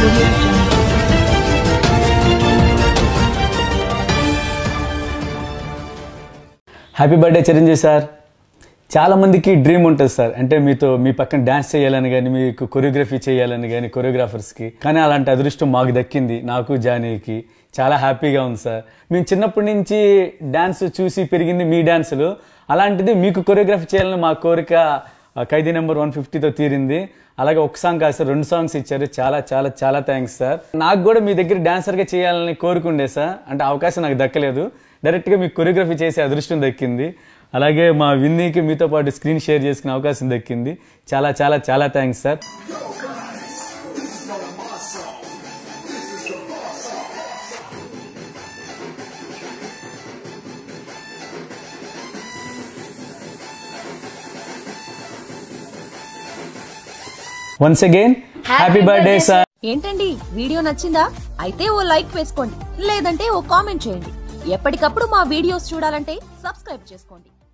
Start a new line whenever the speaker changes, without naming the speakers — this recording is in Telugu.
audio jungle.
Happy birthday Chiranjeevi sir చాలా మందికి డ్రీమ్ ఉంటుంది సార్ అంటే మీతో మీ పక్కన డ్యాన్స్ చేయాలని కానీ మీకు కొరియోగ్రఫీ చేయాలని కానీ కొరియోగ్రాఫర్స్కి కానీ అలాంటి అదృష్టం మాకు దక్కింది నాకు జానీకి చాలా హ్యాపీగా ఉంది సార్ మేము చిన్నప్పటి నుంచి డ్యాన్స్ చూసి పెరిగింది మీ డ్యాన్సులు అలాంటిది మీకు కొరియోగ్రఫీ చేయాలని మా కోరిక ఆ, ఖైదీ నెంబర్ వన్ ఫిఫ్టీతో తీరింది అలాగే ఒక సాంగ్ కాదు సార్ రెండు సాంగ్స్ ఇచ్చారు చాలా చాలా చాలా థ్యాంక్స్ సార్ నాకు కూడా మీ దగ్గర డాన్సర్గా చేయాలని కోరుకుండే సార్ అంటే అవకాశం నాకు దక్కలేదు డైరెక్ట్గా మీకు కొరియోగ్రఫీ చేసే అదృష్టం దక్కింది అలాగే మా విన్నీకి మీతో పాటు స్క్రీన్ షేర్ చేసుకునే అవకాశం దక్కింది చాలా చాలా చాలా thanks sir once again happy birthday sir
ఏంటండి వీడియో నచ్చిందా అయితే ఓ లైక్ వేసుకోండి లేదంటే ఓ కామెంట్ చేయండి ఎప్పటికప్పుడు మా వీడియోస్ చూడాలంటే సబ్స్క్రైబ్ చేసుకోండి